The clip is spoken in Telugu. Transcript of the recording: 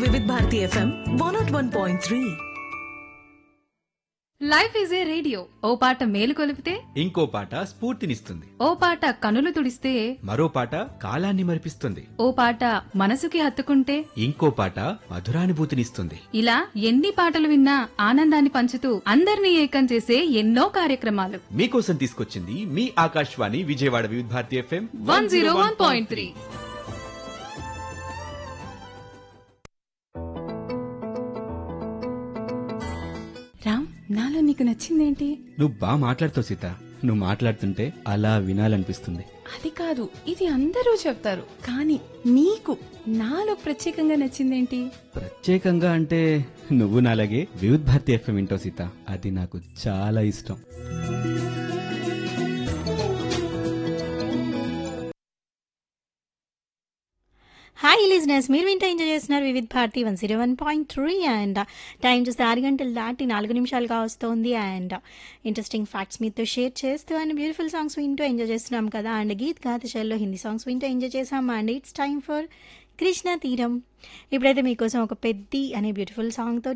Vividh Bharati FM one nought one point three life is a radio ఓ పాట మేలు కొలిపితే ఇంకో పాట స్ఫూర్తినిస్తుంది ఓ పాట కనులు తుడిస్తే మరో పాట కాలాన్ని మరిపిస్తుంది ఓ పాట మనసుకి హత్తుకుంటే ఇంకో పాట మధురానుభూతినిస్తుంది ఇలా ఎన్ని పాటలు విన్నా ఆనందాన్ని పంచుతూ అందరినీ ఏకం చేసే ఎన్నో కార్యక్రమాలు మీకోసం తీసుకొచ్చింది మీ Akashvani Vijayawada Vividha Bharati FM one zero one point three Ram నాలో నీకు నచ్చిందేంటి నువ్వు బాగా మాట్లాడుతావు సీత నువ్వు మాట్లాడుతుంటే అలా వినాలనిపిస్తుంది అది కాదు ఇది అందరూ చెప్తారు కానీ నీకు నాలో ప్రత్యేకంగా నచ్చిందేంటి ప్రత్యేకంగా అంటే నువ్వు నాలాగే వివిధ భారతి ఎఫ్ఎం వింటావు సీత అది నాకు చాలా ఇష్టం హాయ్ లిజినెస్ మీరు వింటే ఎంజాయ్ చేస్తున్నారు Vividh Bharati one zero one point three and time చూస్తే ఆరు గంటలు దాటి నాలుగు నిమిషాలుగా వస్తుంది అండ్ ఇంట్రెస్టింగ్ ఫ్యాక్ట్స్ మీతో షేర్ చేస్తూ అండ్ బ్యూటిఫుల్ సాంగ్స్ వింటూ ఎంజాయ్ చేస్తున్నాం కదా అండ్ గీత్ గాతశల్లో హిందీ సాంగ్స్ వింటూ ఎంజాయ్ చేసాం and it's time for Krishna Teeram ఇప్పుడైతే మీకోసం ఒక పెద్ది అనే బ్యూటిఫుల్ సాంగ్తో